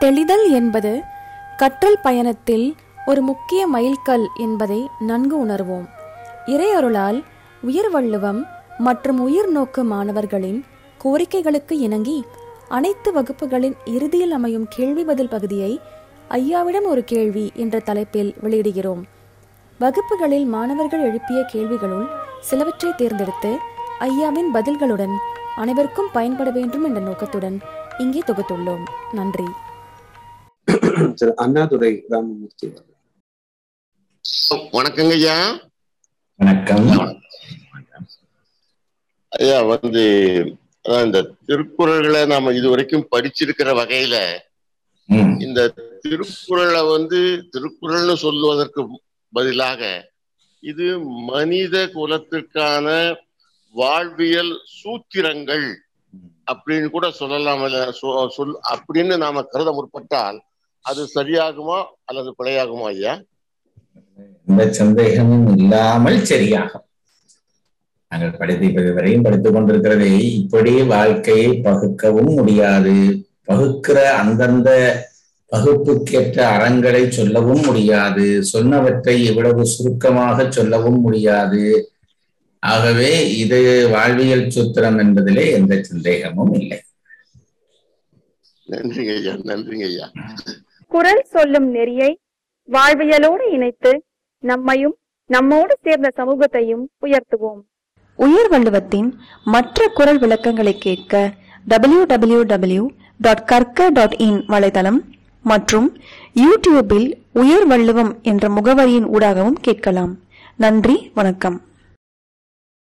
தெளிதல் என்பது கற்றல் பயணத்தில் ஒரு முக்கிய மைல்கல் என்பதை நன்கு உணர்வோம் இறையருளால் உயர்வள்ளுவம் மற்றும் உயிர்நோக்கு மாணவர்களின் கோரிக்கைகளுக்கு இணங்கி அனைத்து வகுப்புகளின் இறுதியில் அமையும் கேள்வி பதில் பகுதியை ஐயாவிடம் ஒரு கேள்வி என்ற தலைப்பில் வெளியிடுகிறோம் வகுப்புகளில் மாணவர்கள் எழுப்பிய கேள்விகளுள் சிலவற்றை தேர்ந்தெடுத்து ஐயாவின் பதில்களுடன் அனைவருக்கும் பயன்பட வேண்டும் என்ற நோக்கத்துடன் இங்கே தொகுத்துள்ளோம் நன்றி திரு அண்ணாதுரை ராமமூர்த்தி அவர்கள். வணக்கங்க ஐயா வணக்கம் ஐயா வந்து அதான் இந்த திருக்குறள்களை நாம இதுவரைக்கும் படிச்சிருக்கிற வகையில ம், இந்த திருக்குறளை வந்து திருக்குறள்னு சொல்லுவதற்கு பதிலாக இது மனித குலத்திற்கான வாழ்வியல் சூத்திரங்கள் அப்படின்னு கூட சொல்லலாம் சொ- சொல் அப்படின்னு நாம கருத முற்பட்டால் அது சரியாகுமா அல்லது பிழையாகுமா ஐயா எந்த சந்தேகமும் இல்லாமல் சரியாகும் நாங்கள் படித்து இப்ப வரையும் படித்துக் கொண்டிருக்கிறதை இப்படி வாழ்க்கையை பகுக்கவும் முடியாது பகுக்கிற அந்தந்த பகுப்புக்கேற்ற அறங்களை சொல்லவும் முடியாது சொன்னவற்றை இவ்வளவு சுருக்கமாக சொல்லவும் முடியாது ஆகவே இது வாழ்வியல் சூத்திரம் என்பதிலே எந்த சந்தேகமும் இல்லை நன்றிங்க ஐயா நன்றிங்க ஐயா குரல் சொல்லும் நெறியை வாழ்வியலோடு இணைத்து நம்மையும் நம்மோடு சேர்ந்த சமூகத்தையும் உயர்த்துவோம் உயர் வள்ளுவத்தின் மற்ற குரல் விளக்கங்களை கேட்க W W W dot Karka dot in வலைதளம் மற்றும் யூடியூபில் உயர் வள்ளுவம் என்ற முகவரியின் ஊடாகவும் கேட்கலாம் நன்றி வணக்கம்